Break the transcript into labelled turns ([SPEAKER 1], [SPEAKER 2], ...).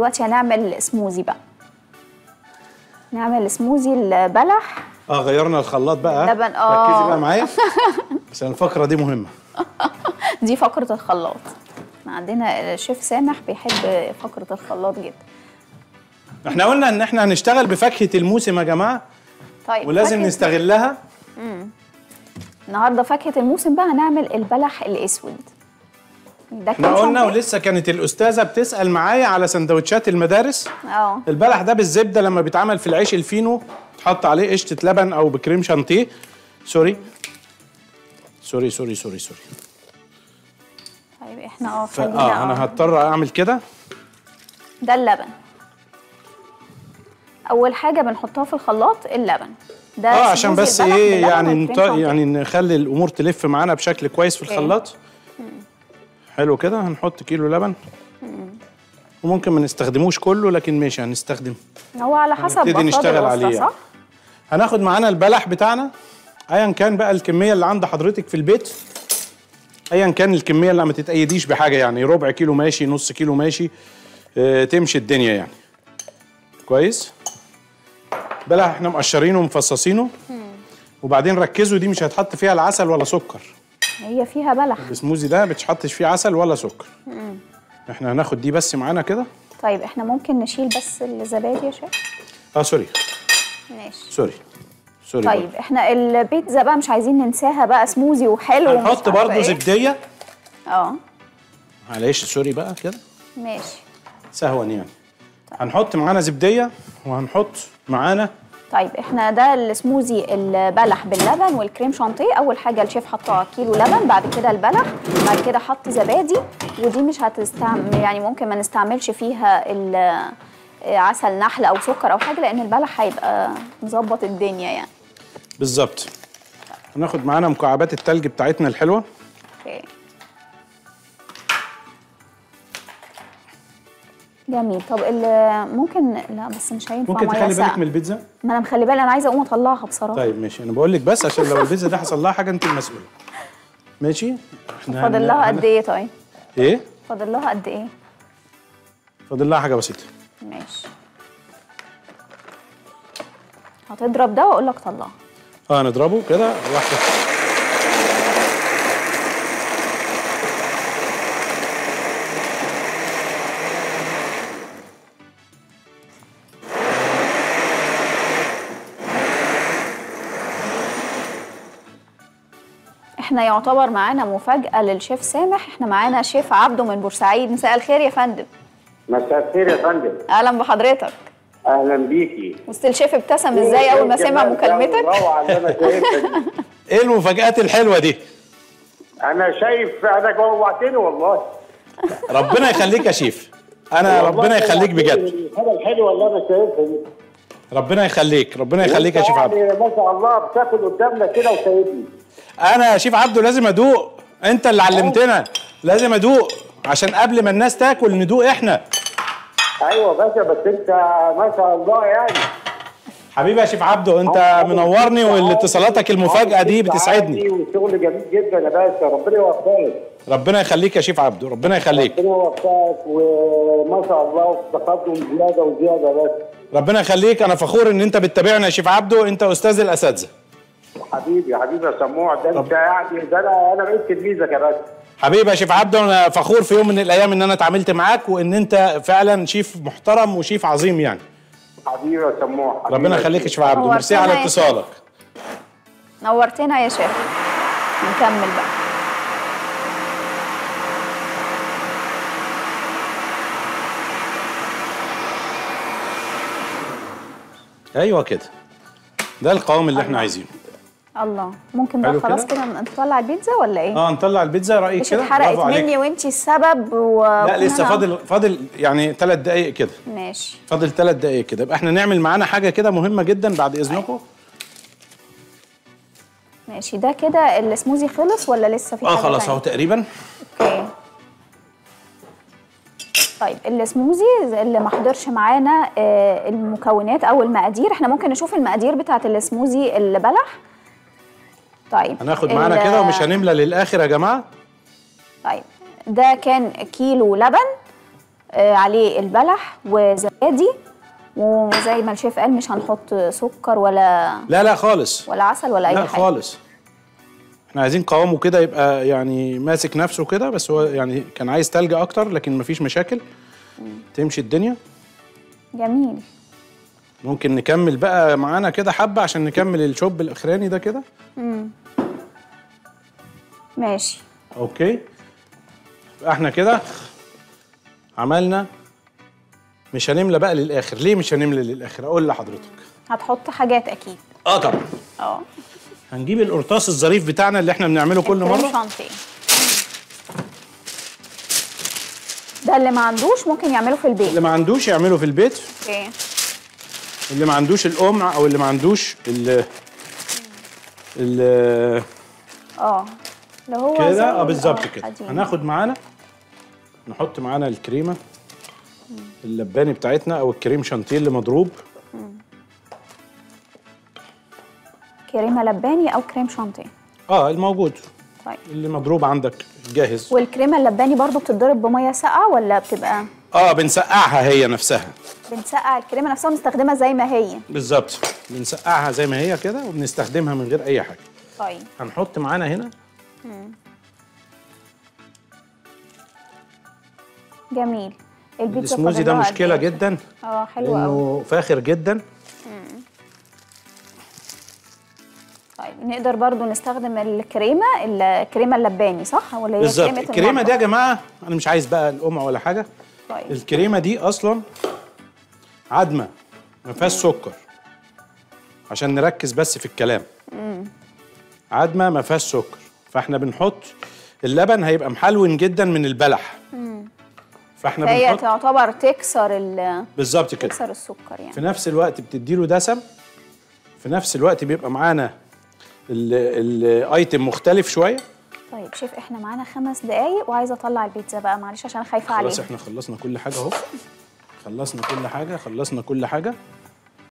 [SPEAKER 1] دلوقتي هنعمل سموزي بقى نعمل سموزي البلح
[SPEAKER 2] اه غيرنا الخلاط بقى
[SPEAKER 1] لبن، آه.
[SPEAKER 2] ركزي بقى معايا عشان الفقره دي مهمه
[SPEAKER 1] دي فقرة الخلاط احنا عندنا الشيف سامح بيحب فقرة الخلاط جدا
[SPEAKER 2] احنا قلنا ان احنا هنشتغل بفاكهه الموسم يا جماعه
[SPEAKER 1] طيب
[SPEAKER 2] ولازم
[SPEAKER 1] فاكهة-
[SPEAKER 2] نستغلها
[SPEAKER 1] النهارده فاكهة الموسم بقى هنعمل البلح الاسود ده
[SPEAKER 2] احنا
[SPEAKER 1] كان
[SPEAKER 2] قلنا
[SPEAKER 1] شامبو.
[SPEAKER 2] ولسه كانت الاستاذه بتسال معايا على سندوتشات المدارس
[SPEAKER 1] اه
[SPEAKER 2] البلح ده بالزبده لما بيتعمل في العيش الفينو تحط عليه قشطه لبن او بكريم شانتيه سوري سوري سوري سوري سوري
[SPEAKER 1] طيب احنا اه
[SPEAKER 2] ف...
[SPEAKER 1] خلينا
[SPEAKER 2] اه انا هضطر اعمل كده
[SPEAKER 1] ده اللبن اول حاجه بنحطها في الخلاط اللبن ده
[SPEAKER 2] اه عشان
[SPEAKER 1] سموزي
[SPEAKER 2] بس
[SPEAKER 1] البلح
[SPEAKER 2] ايه
[SPEAKER 1] باللبن
[SPEAKER 2] يعني
[SPEAKER 1] والكريم
[SPEAKER 2] نط...
[SPEAKER 1] شانتيه.
[SPEAKER 2] يعني نخلي الامور تلف معانا بشكل كويس في
[SPEAKER 1] أوكي.
[SPEAKER 2] الخلاط حلو كده هنحط كيلو لبن وممكن ما نستخدموش كله لكن ماشي هنستخدم
[SPEAKER 1] هو على حسب
[SPEAKER 2] هنبتدي
[SPEAKER 1] بفاضل
[SPEAKER 2] نشتغل
[SPEAKER 1] الوسطى،
[SPEAKER 2] عليه يعني.
[SPEAKER 1] صح
[SPEAKER 2] هناخد معانا البلح بتاعنا ايا كان بقى الكميه اللي عند حضرتك في البيت ايا كان الكميه اللي ما تتأيديش بحاجه يعني ربع كيلو ماشي نص كيلو ماشي اه تمشي الدنيا يعني كويس بلح احنا مقشرينه ومفصصينه وبعدين ركزوا دي مش هيتحط فيها العسل ولا سكر
[SPEAKER 1] هي فيها بلح
[SPEAKER 2] السموزي ده مش حطش فيه عسل ولا سكر احنا هناخد دي بس معانا كده
[SPEAKER 1] طيب احنا ممكن نشيل بس الزبادي يا شيخ
[SPEAKER 2] اه سوري
[SPEAKER 1] ماشي
[SPEAKER 2] سوري سوري
[SPEAKER 1] طيب احنا البيتزا بقى مش عايزين ننساها بقى سموزي وحلو ومش
[SPEAKER 2] هنحط
[SPEAKER 1] عارفة
[SPEAKER 2] برضو
[SPEAKER 1] إيه.
[SPEAKER 2] زبديه
[SPEAKER 1] اه
[SPEAKER 2] معلش سوري بقى كده
[SPEAKER 1] ماشي
[SPEAKER 2] سهوا يعني هنحط معانا زبديه وهنحط معانا
[SPEAKER 1] طيب احنا ده السموزي البلح باللبن والكريم شانتيه اول حاجه الشيف حطها كيلو لبن بعد كده البلح بعد كده حط زبادي ودي مش هتستعمل يعني ممكن ما نستعملش فيها ال- عسل نحل او سكر او حاجه لان البلح هيبقى مظبط الدنيا يعني
[SPEAKER 2] بالظبط هناخد معانا مكعبات التلج بتاعتنا الحلوه
[SPEAKER 1] اوكي جميل طب ال- ممكن لا بس مش هينفع
[SPEAKER 2] ممكن
[SPEAKER 1] مية
[SPEAKER 2] تخلي بالك
[SPEAKER 1] ساقعة.
[SPEAKER 2] من البيتزا
[SPEAKER 1] ما انا مخلي بالي انا عايزه اقوم اطلعها بصراحه
[SPEAKER 2] طيب ماشي انا بقول لك بس عشان لو البيتزا دي حصل لها حاجه انت المسؤوله ماشي احنا
[SPEAKER 1] فاضل
[SPEAKER 2] هن-
[SPEAKER 1] لها
[SPEAKER 2] هن-
[SPEAKER 1] قد ايه طيب
[SPEAKER 2] ايه
[SPEAKER 1] فاضل لها قد ايه
[SPEAKER 2] فاضل لها حاجه بسيطه
[SPEAKER 1] ماشي هتضرب ده واقول لك طلعها
[SPEAKER 2] اه نضربه كده واحده
[SPEAKER 1] احنا يعتبر معانا مفاجأة للشيف سامح احنا معانا شيف عبده من بورسعيد مساء الخير يا فندم
[SPEAKER 3] مساء الخير يا فندم
[SPEAKER 1] اهلا بحضرتك
[SPEAKER 3] اهلا بيكي
[SPEAKER 1] وسط الشيف ابتسم ازاي اول ما سمع مكالمتك
[SPEAKER 3] روعه اللي انا شايفها دي.
[SPEAKER 2] ايه المفاجآت الحلوه دي
[SPEAKER 3] انا شايف انا جوعتني والله
[SPEAKER 2] ربنا يخليك يا شيف انا ربنا يخليك بجد
[SPEAKER 3] الحاجه الحلوه اللي انا شايفها دي
[SPEAKER 2] ربنا يخليك ربنا يخليك يا شيف عبده
[SPEAKER 3] يعني ما شاء الله بتاكل قدامنا كده وسايبني
[SPEAKER 2] انا يا شيف عبده لازم ادوق انت اللي علمتنا لازم ادوق عشان قبل ما الناس تاكل ندوق احنا
[SPEAKER 3] ايوه باشا بس انت ما شاء الله يعني
[SPEAKER 2] حبيبي يا شيف عبده انت منورني والاتصالاتك المفاجاه دي بتسعدني
[SPEAKER 3] وشغل جميل جدا يا باشا ربنا يوفقك
[SPEAKER 2] ربنا يخليك يا شيف عبده ربنا يخليك
[SPEAKER 3] ربنا يوفقك وما شاء الله وفي تقدم زياده وزياده يا باشا
[SPEAKER 2] ربنا يخليك انا فخور ان انت بتتابعنا يا شيف عبده انت استاذ الاساتذه
[SPEAKER 3] حبيبي حبيبي يا سموع ده انت يعني ده انا انا بقيت تلميذك يا باشا
[SPEAKER 2] حبيبي يا شيف عبده انا فخور في يوم من الايام ان انا اتعاملت معاك وان انت فعلا شيف محترم وشيف عظيم يعني
[SPEAKER 3] حبيبي يا سموع حبيبي
[SPEAKER 2] ربنا يخليك يا شيف عبده ميرسي على
[SPEAKER 1] نورتنا يا شيف.
[SPEAKER 2] اتصالك
[SPEAKER 1] نورتنا يا شيف نكمل بقى
[SPEAKER 2] ايوه كده ده القوام اللي احنا عايزينه
[SPEAKER 1] الله ممكن بقى
[SPEAKER 2] حلو
[SPEAKER 1] خلاص
[SPEAKER 2] كده؟
[SPEAKER 1] كده نطلع البيتزا ولا ايه؟
[SPEAKER 2] اه نطلع البيتزا رايك
[SPEAKER 1] مش
[SPEAKER 2] كده
[SPEAKER 1] اتحرقت
[SPEAKER 2] برافو عليك
[SPEAKER 1] مني وانتي السبب و...
[SPEAKER 2] لا لسه
[SPEAKER 1] وأنا-
[SPEAKER 2] فاضل فاضل يعني ثلاث دقائق كده
[SPEAKER 1] ماشي
[SPEAKER 2] فاضل ثلاث دقائق كده يبقى احنا نعمل معانا حاجه كده مهمه جدا بعد اذنكم
[SPEAKER 1] ماشي ده كده السموزي خلص ولا لسه في
[SPEAKER 2] اه
[SPEAKER 1] حاجه
[SPEAKER 2] خلاص
[SPEAKER 1] تانية؟
[SPEAKER 2] اهو تقريبا
[SPEAKER 1] اوكي طيب السموزي اللي ما حضرش معانا آه، المكونات او المقادير احنا ممكن نشوف المقادير بتاعه السموزي اللي بلح طيب
[SPEAKER 2] هناخد معانا
[SPEAKER 1] ال-
[SPEAKER 2] كده ومش هنملى للاخر يا جماعه
[SPEAKER 1] طيب ده كان كيلو لبن آه عليه البلح وزبادي وزي ما الشيف قال مش هنحط سكر ولا
[SPEAKER 2] لا لا خالص
[SPEAKER 1] ولا عسل ولا اي
[SPEAKER 2] لا
[SPEAKER 1] حاجه
[SPEAKER 2] خالص احنا عايزين قوامه كده يبقى يعني ماسك نفسه كده بس هو يعني كان عايز تلج اكتر لكن مفيش مشاكل تمشي الدنيا
[SPEAKER 1] جميل
[SPEAKER 2] ممكن نكمل بقى معانا كده حبه عشان نكمل الشوب الاخراني ده كده
[SPEAKER 1] ماشي
[SPEAKER 2] اوكي يبقى احنا كده عملنا مش هنملى بقى للاخر ليه مش هنملى للاخر اقول لحضرتك
[SPEAKER 1] هتحط حاجات اكيد
[SPEAKER 2] اه طبعا
[SPEAKER 1] اه
[SPEAKER 2] هنجيب القرطاس الظريف بتاعنا اللي احنا بنعمله كل
[SPEAKER 1] الكريم
[SPEAKER 2] مره
[SPEAKER 1] شانتيه ده اللي ما عندوش ممكن يعمله في البيت
[SPEAKER 2] اللي ما عندوش يعمله في البيت
[SPEAKER 1] اوكي
[SPEAKER 2] اللي ما عندوش القمع او اللي ما عندوش ال ال
[SPEAKER 1] اه اللي هو زي
[SPEAKER 2] كده اه بالظبط كده
[SPEAKER 1] القديم.
[SPEAKER 2] هناخد معانا نحط معانا الكريمه اللباني بتاعتنا او الكريم شانتيه اللي مضروب
[SPEAKER 1] كريمه لباني او كريم شانتيه
[SPEAKER 2] اه الموجود
[SPEAKER 1] طيب
[SPEAKER 2] اللي مضروب عندك جاهز
[SPEAKER 1] والكريمه اللباني برضو بتتضرب بميه ساقعه ولا بتبقى
[SPEAKER 2] اه بنسقعها هي نفسها
[SPEAKER 1] بنسقع الكريمه نفسها ونستخدمها زي ما هي
[SPEAKER 2] بالظبط بنسقعها زي ما هي كده وبنستخدمها من غير اي حاجه
[SPEAKER 1] طيب
[SPEAKER 2] هنحط معانا هنا
[SPEAKER 1] جميل البيتزا
[SPEAKER 2] السموزي ده
[SPEAKER 1] فاضل لها قد
[SPEAKER 2] مشكله
[SPEAKER 1] إيه؟
[SPEAKER 2] جدا
[SPEAKER 1] اه حلو قوي
[SPEAKER 2] لانه فاخر جدا
[SPEAKER 1] طيب نقدر برضو نستخدم الكريمه الكريمه اللباني صح ولا هي
[SPEAKER 2] بالظبط
[SPEAKER 1] كريمه
[SPEAKER 2] الكريمه دي يا
[SPEAKER 1] المطبخ؟
[SPEAKER 2] جماعه انا مش عايز بقى القمع ولا حاجه
[SPEAKER 1] طيب
[SPEAKER 2] الكريمه دي اصلا عدمه ما فيهاش سكر عشان نركز بس في الكلام عدمه ما فيهاش سكر فاحنا بنحط اللبن هيبقى محلون جدا من البلح فاحنا
[SPEAKER 1] فهي
[SPEAKER 2] بنحط
[SPEAKER 1] تعتبر تكسر ال-
[SPEAKER 2] بالظبط كده
[SPEAKER 1] تكسر السكر يعني
[SPEAKER 2] في نفس الوقت بتديله دسم في نفس الوقت بيبقى معانا ال- الايتم مختلف شويه
[SPEAKER 1] طيب شيف احنا معانا خمس دقايق وعايزه اطلع البيتزا بقى معلش عشان خايفه
[SPEAKER 2] خلاص
[SPEAKER 1] عليها
[SPEAKER 2] احنا خلصنا كل حاجه اهو خلصنا كل حاجه خلصنا كل حاجه